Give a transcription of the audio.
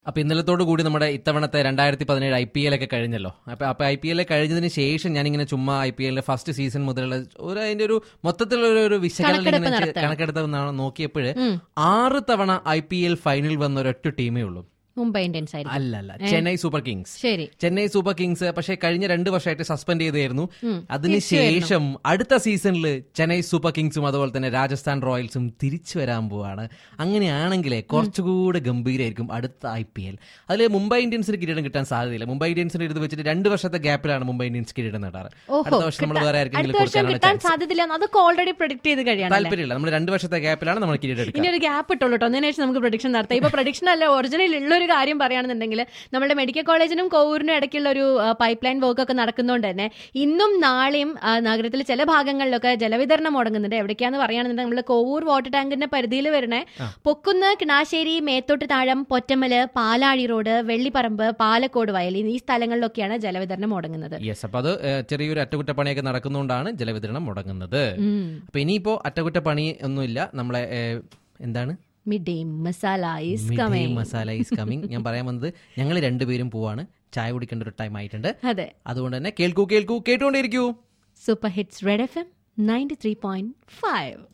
അപ്പൊ ഇന്നലത്തോടു കൂടി നമ്മുടെ ഇത്തവണത്തെ രണ്ടായിരത്തി പതിനേഴ് ഐ പി എൽ ഒക്കെ കഴിഞ്ഞല്ലോ അപ്പൊ അപ്പൊ ഐ പി എൽ കഴിഞ്ഞതിന് ശേഷം ഞാനിങ്ങനെ ചുമ്മാ ഐ പി എല്ലിന്റെ ഫസ്റ്റ് സീസൺ മുതലുള്ള ഒരു അതിന്റെ ഒരു മൊത്തത്തിലുള്ള ഒരു- ഒരു വിശകലനം കണക്കെടുപ്പ് ഇങ്ങനെ നടത്തുകയാണ്. കണക്കെടുത്ത് നോക്കിയപ്പോൾ ആറ് തവണ ഐ പി എൽ ഫൈനൽ വന്ന ഒരൊറ്റ ടീമേ ഉള്ളൂ മുംബൈ ഇന്ത്യൻസ് ആയിരിക്കും അല്ല അല്ല ചെന്നൈ സൂപ്പർ കിങ്സ് ശരി ചെന്നൈ സൂപ്പർ കിങ്സ് പക്ഷേ കഴിഞ്ഞ രണ്ട് വർഷമായിട്ട് സസ്പെൻഡ് ചെയ്തായിരുന്നു അതിനുശേഷം അടുത്ത സീസണിൽ ചെന്നൈ സൂപ്പർ കിങ്സും അതുപോലെ തന്നെ രാജസ്ഥാൻ റോയൽസും തിരിച്ചു വരാൻ പോവാണ് അങ്ങനെയാണെങ്കിലേ കുറച്ചുകൂടെ ഗംഭീരമായിരിക്കും അടുത്ത ഐ പി എൽ അതിൽ മുംബൈ ഇന്ത്യൻസിന് കിരീടം കിട്ടാൻ സാധ്യതയില്ല മുംബൈ ഇന്ത്യൻസിന് എടുത്ത് വെച്ചിട്ട് രണ്ട് വർഷത്തെ ഗ്യാപ്പിലാണ് മുംബൈ ഇന്ത്യൻസ് കിരീടം നേടാറ് ഓഹോ അടുത്ത വർഷം നമ്മൾ വേറെ അടുത്ത ആർക്കെങ്കിലും വർഷം കൊടുക്കാനുള്ള കിട്ടാൻ ചാൻസ് സാധ്യതയില്ല അതൊക്കെ ഓൾറെഡി പ്രൊഡിക്ട് ചെയ്ത് കഴിയാണ് താല്പര്യമില്ല നമ്മൾ രണ്ട് വർഷത്തെ ഗ്യാപ്പിലാണ് നമ്മൾ കിരീടം എടുക്കുക ഇനി ഒരു ഗ്യാപ്പ് ഇട്ടുള്ളൂ കേട്ടോ അതിനു ശേഷം നമുക്ക് പ്രൊഡിക്ഷൻ നടത്താം ഇപ്പൊ പ്രൊഡിക്ഷൻ അല്ല ഒറിജിനൽ ഉള്ള ഒരു കാര്യം പറയുകയാണെന്നുണ്ടെങ്കിൽ നമ്മുടെ മെഡിക്കൽ കോളേജിനും കോവൂരിനും ഇടയ്ക്കുള്ള ഒരു പൈപ്പ് ലൈൻ വർക്ക് ഒക്കെ നടക്കുന്നതുകൊണ്ട് തന്നെ ഇന്നും നാളെയും ആ, നഗരത്തിലെ ചില ഭാഗങ്ങളിലൊക്കെ ജലവിതരണം മുടങ്ങുന്നുണ്ട് എവിടേക്കാന്ന് പറയുകയാണെന്നുണ്ടെങ്കിൽ നമ്മൾ കോവൂർ വാട്ടർ ടാങ്കിന്റെ പരിധിയിൽ വരണേ പൊക്കുന്ന് കിണാശ്ശേരി മേത്തോട്ട് താഴം പൊറ്റമ്മല് പാലാഴി റോഡ് വെള്ളിപ്പറമ്പ് പാലക്കോട് വയൽ ഈ സ്ഥലങ്ങളിലൊക്കെയാണ് ജലവിതരണം മുടങ്ങുന്നത് യെസ് അപ്പൊ അത് ഏഹ്, ചെറിയൊരു അറ്റകുറ്റപ്പണിയൊക്കെ നടക്കുന്നതുകൊണ്ടാണ് ജലവിതരണം മുടങ്ങുന്നത് ഉം. അപ്പൊ ഇനിയിപ്പോ അറ്റകുറ്റപ്പണി ഒന്നുമില്ല നമ്മളെ ഏഹ്, എന്താണ് mid day masala is Midday coming masala is coming ഞാൻ പറയാൻ വന്നത് ഞങ്ങൾ രണ്ടുപേരും പോവാണ് ചായ കുടിക്കേണ്ട ഒരു ടൈം ആയിട്ടുണ്ട് അതെ അതുകൊണ്ട് തന്നെ കേൾക്കൂ കേൾക്കൂ കേട്ടുകൊണ്ടേയിരിക്കൂ super hits red F M ninety three point five